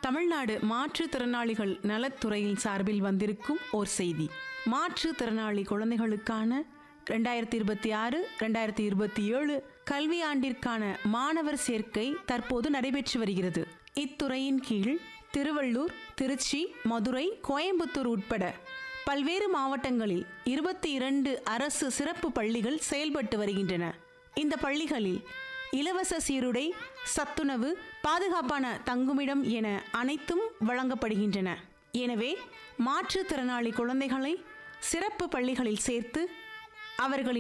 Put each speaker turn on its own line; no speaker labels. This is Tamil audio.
தமிழ்நாடு மாற்றுத்திறனாளிகள் நலத்துறையின் சார்பில் வந்திருக்கும் ஓர் செய்தி மாற்றுத்திறனாளி குழந்தைகளுக்கான ரெண்டாயிரத்தி இருபத்தி ஆறு ரெண்டாயிரத்தி இருபத்தி ஏழு கல்வியாண்டிற்கான மாணவர் சேர்க்கை தற்போது நடைபெற்று வருகிறது இத்துறையின் கீழ் திருவள்ளூர் திருச்சி மதுரை கோயம்புத்தூர் உட்பட பல்வேறு மாவட்டங்களில் இருபத்தி இரண்டு அரசு சிறப்பு பள்ளிகள் செயல்பட்டு வருகின்றன இந்த பள்ளிகளில் இலவச சீருடை சத்துணவு பாதுகாப்பான தங்குமிடம் என அனைத்தும் வழங்கப்படுகின்றன எனவே மாற்றுத்திறனாளி குழந்தைகளை சிறப்பு பள்ளிகளில் சேர்த்து அவர்களின்